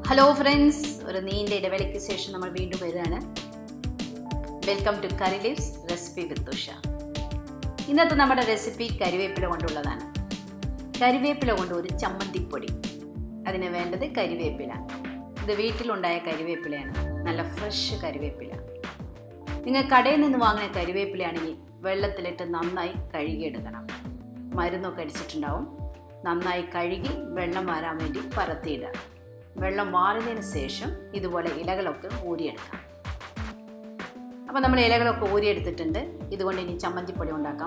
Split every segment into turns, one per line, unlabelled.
hello friends ഒരു നീണ്ട ഇടവേളയ്ക്ക് ശേഷം നമ്മൾ വീണ്ടും വരികയാണ് welcome to curry leaves recipe with Usha ഇന്നത്തെ നമ്മുടെ റെസിപ്പി കരിവേപ്പില കൊണ്ടുള്ളതാണ് കരിവേപ്പില കൊണ്ട് ഒരു ചമ്മന്തിപ്പൊടി അതിന് വേണ്ടത് കരിവേപ്പില ഇത് വീട്ടിലുണ്ടായ കരിവേപ്പിലയാണ് നല്ല ഫ്രഷ് കരിവേപ്പില നിങ്ങൾ കടയിൽ നിന്ന് വാങ്ങിയ കരിവേപ്പിലയാണെങ്കിൽ വെള്ളത്തിലിട്ട് നന്നായി കഴുകിയെടുക്കണം മരുന്നൊക്കെ അടിച്ചിട്ടുണ്ടാവും നന്നായി കഴുകി വെള്ളം വാരാൻ വേണ്ടി പരത്തിയിടുക വെള്ളം വാറുന്നതിന് ശേഷം ഇതുപോലെ ഇലകളൊക്കെ ഊരിയെടുക്കാം അപ്പോൾ നമ്മൾ ഇലകളൊക്കെ ഊരിയെടുത്തിട്ടുണ്ട് ഇതുകൊണ്ട് ഇനി ചമ്മന്തിപ്പൊടി ഉണ്ടാക്കാം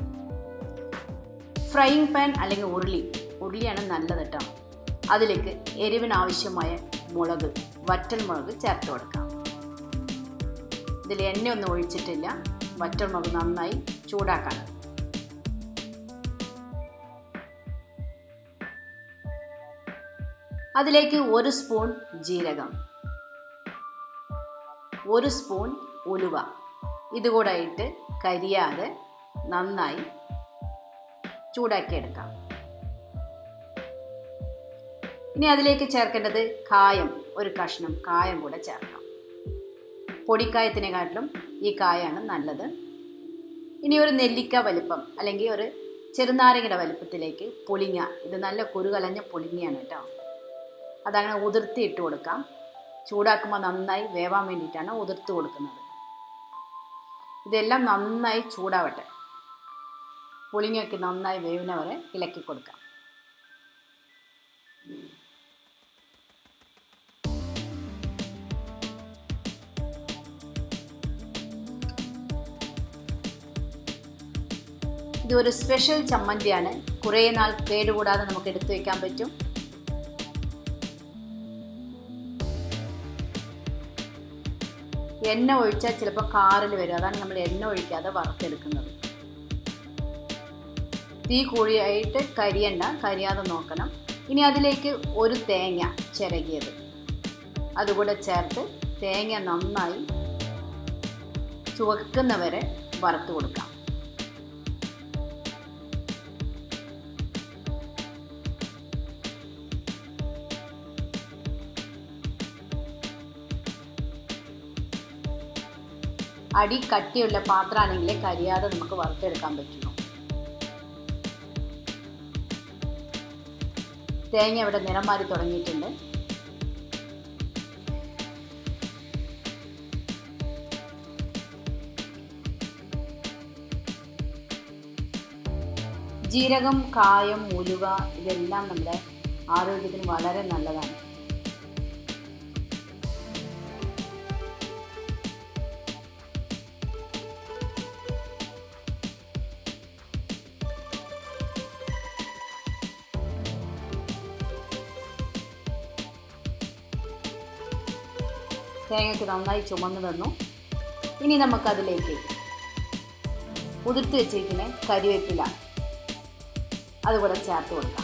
ഫ്രൈയിങ് പാൻ അല്ലെങ്കിൽ ഉരുളി ഉരുളിയാണ് നല്ലത് കേട്ടോ അതിലേക്ക് എരിവിന് ആവശ്യമായ മുളക് വറ്റൽ മുളക് ചേർത്ത് കൊടുക്കാം ഇതിൽ എണ്ണയൊന്നും ഒഴിച്ചിട്ടില്ല വറ്റൽ മുളക് നന്നായി ചൂടാക്കണം അതിലേക്ക് ഒരു സ്പൂൺ ജീരകം ഒരു സ്പൂൺ ഉലുവ ഇതുകൂടെ ഇട്ട് കരിയാതെ നന്നായി ചൂടാക്കിയെടുക്കാം ഇനി അതിലേക്ക് ചേർക്കേണ്ടത് കായം ഒരു കഷ്ണം കായം കൂടെ ചേർക്കാം പൊടിക്കായത്തിനെക്കാട്ടിലും ഈ കായാണ് നല്ലത് ഇനി ഒരു നെല്ലിക്ക വലിപ്പം അല്ലെങ്കിൽ ഒരു ചെറുനാരങ്ങയുടെ വലിപ്പത്തിലേക്ക് പുളിങ്ങ ഇത് നല്ല കുരുകലഞ്ഞ പുളിങ്ങയാണ് കേട്ടോ അതങ്ങനെ ഉതിർത്തി ഇട്ട് കൊടുക്കാം ചൂടാക്കുമ്പോൾ നന്നായി വേവാൻ വേണ്ടിയിട്ടാണ് ഉതിർത്ത് കൊടുക്കുന്നത് ഇതെല്ലാം നന്നായി ചൂടാവട്ടെ പുളിങ്ങയൊക്കെ നന്നായി വേവിന വരെ ഇളക്കി കൊടുക്കാം ഇത് ഒരു സ്പെഷ്യൽ ചമ്മന്തിയാണ് കുറേ നാൾ കേടുകൂടാതെ നമുക്ക് എടുത്തു വെക്കാൻ പറ്റും എണ്ണ ഒഴിച്ചാൽ ചിലപ്പോൾ കാറിൽ വരും അതാണ് നമ്മൾ എണ്ണ ഒഴിക്കാതെ വറുത്തെടുക്കുന്നത് തീ കൂടിയായിട്ട് കരിയണ്ട കരിയാതെ നോക്കണം ഇനി അതിലേക്ക് ഒരു തേങ്ങ ചിരകിയത് അതുകൂടെ ചേർത്ത് തേങ്ങ നന്നായി ചുവക്കുന്നവരെ വറുത്ത് കൊടുക്കാം അടി കട്ടിയുള്ള പാത്രമാണെങ്കിൽ കരിയാതെ നമുക്ക് വറുത്തെടുക്കാൻ പറ്റുള്ളൂ തേങ്ങ ഇവിടെ നിറം മാറി തുടങ്ങിയിട്ടുണ്ട് ജീരകം കായം ഉലുവ ഇതെല്ലാം നമ്മുടെ ആരോഗ്യത്തിന് വളരെ നല്ലതാണ് തേങ്ങയ്ക്ക് നന്നായി ചുമന്ന് വന്നു ഇനി നമുക്കതിലേക്ക് ഉതിർത്ത് വെച്ചിരിക്കുന്ന കരിവേപ്പില അതുകൂടെ ചേർത്ത് കൊടുക്കാം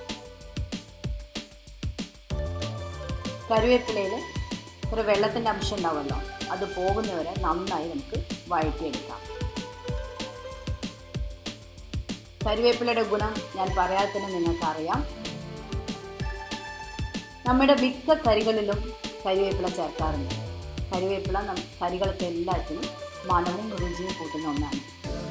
കരിവേപ്പിലയിൽ ഒരു വെള്ളത്തിൻ്റെ അംശം ഉണ്ടാവുമല്ലോ അത് പോകുന്നവരെ നന്നായി നമുക്ക് വഴറ്റിയെടുക്കാം കരിവേപ്പിലയുടെ ഗുണം ഞാൻ പറയാതെ തന്നെ നിങ്ങൾക്കറിയാം നമ്മുടെ മിക്ക കറികളിലും കരിവേപ്പില ചേർക്കാറുണ്ട് കരിവേപ്പില നം കറികൾക്ക് എല്ലാത്തിനും മണവും രുചിയും കൂട്ടുന്ന ഒന്നാണ്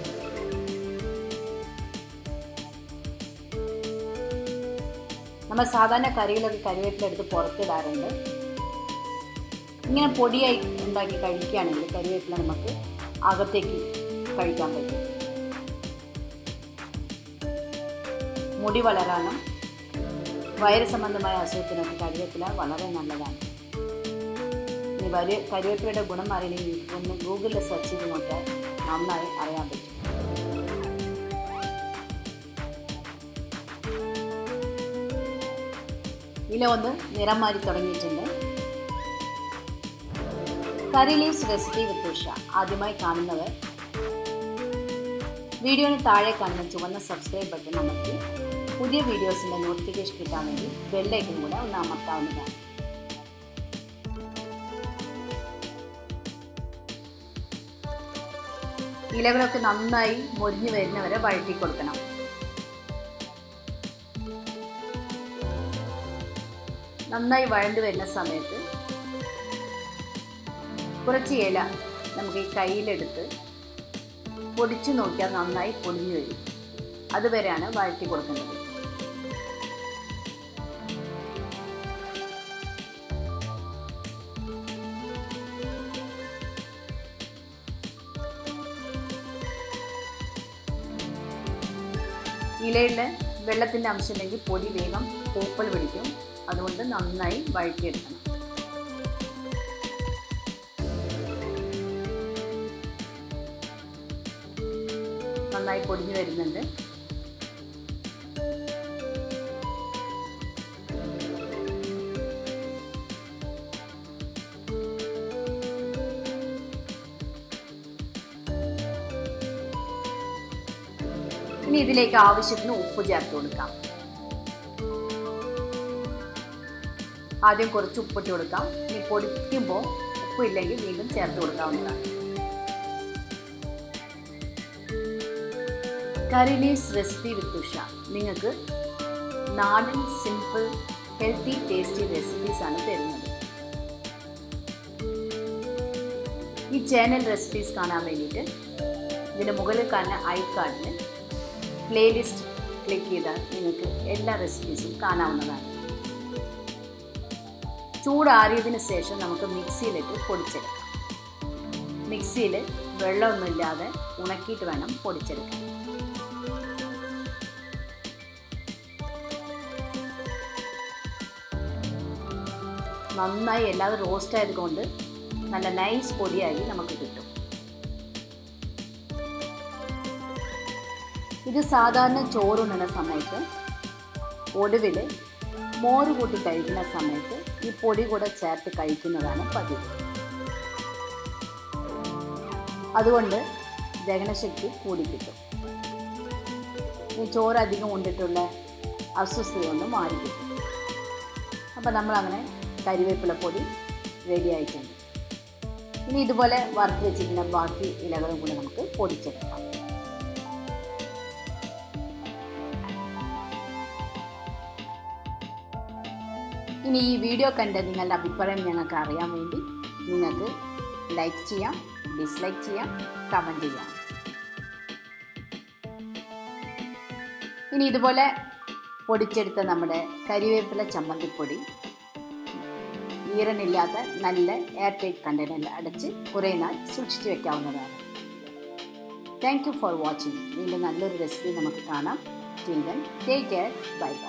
നമ്മൾ സാധാരണ കറികളൊക്കെ കരിവേപ്പില എടുത്ത് പുറത്തിടാറുണ്ട് ഇങ്ങനെ പൊടിയായി ഉണ്ടാക്കി കഴിക്കുകയാണെങ്കിൽ കരിവേപ്പില നമുക്ക് അകത്തേക്ക് കഴിക്കാൻ പറ്റും മുടി വളരാനും വയറ് സംബന്ധമായ അസുഖത്തിനൊക്കെ കരിവേപ്പില വളരെ നല്ലതാണ് ഇനി വലിയ കരിവേപ്പിലയുടെ ഗുണം അറിയണമെങ്കിൽ ഒന്ന് ഗൂഗിളിൽ സെർച്ച് ചെയ്ത് നോക്കിയാൽ നന്നായി അറിയാൻ പറ്റും ഇല ഒന്ന് നിറം മാറി തുടങ്ങിയിട്ടുണ്ട് curry leaves recipe with Usha ആദ്യമായി കാണുന്നവർ വീഡിയോന് താഴെ കാണുന്ന ചുവന്ന സബ്സ്ക്രൈബ് ബട്ടൺ അമർത്തി പുതിയ വീഡിയോസിൻ്റെ നോട്ടിഫിക്കേഷൻ കിട്ടാൻ വേണ്ടി ബെല്ലൈക്കൻ കൂടെ ഒന്ന് അമർത്താവുന്നതാണ് ഇലകളൊക്കെ നന്നായി മൊരിഞ്ഞു വരുന്നവരെ വഴറ്റി കൊടുക്കണം നന്നായി വഴണ്ടു വരുന്ന സമയത്ത് കുറച്ച് ഇല നമുക്ക് ഈ കയ്യിലെടുത്ത് പൊടിച്ചു നോക്കിയാൽ നന്നായി പൊടിഞ്ഞു വരും അതുവരെയാണ് വഴറ്റി കൊടുക്കേണ്ടത് ഇലയിൽ വെള്ളത്തിൻ്റെ അംശമില്ലെങ്കിൽ പൊടി വേഗം പൂപ്പൽ പിടിക്കും അതുകൊണ്ട് നന്നായി വഴറ്റിയെടുക്കണം നന്നായി പൊടിഞ്ഞു വരുന്നുണ്ട് ഇനി ഇതിലേക്ക് ആവശ്യത്തിന് ഉപ്പ് ചേർത്ത് കൊടുക്കാം ആദ്യം കുറച്ച് ഉപ്പിട്ട് കൊടുക്കാം ഇനി പൊടിക്കുമ്പോൾ ഉപ്പില്ലെങ്കിൽ വീണ്ടും ചേർത്ത് കൊടുക്കാവുന്നതാണ് curry leaves recipe with Usha നിങ്ങൾക്ക് നാടൻ സിമ്പിൾ ഹെൽത്തി ടേസ്റ്റി റെസിപ്പീസ് ആണ് തരുന്നത് ഈ ചാനൽ റെസിപ്പീസ് കാണാൻ വേണ്ടിയിട്ട് ഇതിൻ്റെ മുകളിൽ കാണുന്ന ഐ കാർഡിൽ പ്ലേലിസ്റ്റ് ക്ലിക്ക് ചെയ്താൽ നിങ്ങൾക്ക് എല്ലാ റെസിപ്പീസും കാണാവുന്നതാണ് ചൂടാറിയതിന് ശേഷം നമുക്ക് മിക്സിയിലിട്ട് പൊടിച്ചെടുക്കാം മിക്സിയിൽ വെള്ളമൊന്നുമില്ലാതെ ഉണക്കിയിട്ട് വേണം പൊടിച്ചെടുക്കാൻ നന്നായി എല്ലാവരും റോസ്റ്റ് ആയതുകൊണ്ട് നല്ല നൈസ് പൊടിയായി നമുക്ക് കിട്ടും ഇത് സാധാരണ ചോറുണ്ണുന്ന സമയത്ത് ഒടുവിൽ മോര് കൂട്ടി കഴിക്കുന്ന സമയത്ത് ഈ പൊടി കൂടെ ചേർത്ത് കഴിക്കുന്നതാണ് പതിവ് അതുകൊണ്ട് ദഹനശക്തി കൂടി കിട്ടും ഈ ചോറ് അധികം കൊണ്ടിട്ടുള്ള അസ്വസ്ഥതയൊന്നും മാറി കിട്ടും അപ്പോൾ നമ്മളങ്ങനെ കരിവേപ്പില പൊടി റെഡി ആയിട്ടുണ്ട് ഇനി ഇതുപോലെ വറുത്ത് വെച്ചിരുന്ന ബാക്കി ഇലകളും കൂടി നമുക്ക് പൊടിച്ചെടുക്കാം ഇനി ഈ വീഡിയോ കണ്ട് നിങ്ങളുടെ അഭിപ്രായം ഞങ്ങൾക്ക് അറിയാൻ വേണ്ടി നിങ്ങൾക്ക് ലൈക്ക് ചെയ്യാം ഡിസ്ലൈക്ക് ചെയ്യാം കമൻറ്റ് ചെയ്യാം ഇനി ഇതുപോലെ പൊടിച്ചെടുത്ത നമ്മുടെ കരിവേപ്പില ചമ്മന്തിപ്പൊടി ഈറനില്ലാത്ത നല്ല എയർ ടൈറ്റ് കണ്ടെയ്നറിൽ അടച്ച് കുറേ നാൾ സൂക്ഷിച്ചു വെക്കാവുന്നതാണ് താങ്ക് യു ഫോർ വാച്ചിങ് വീണ്ടും നല്ലൊരു റെസിപ്പി നമുക്ക് കാണാം till then take care bye by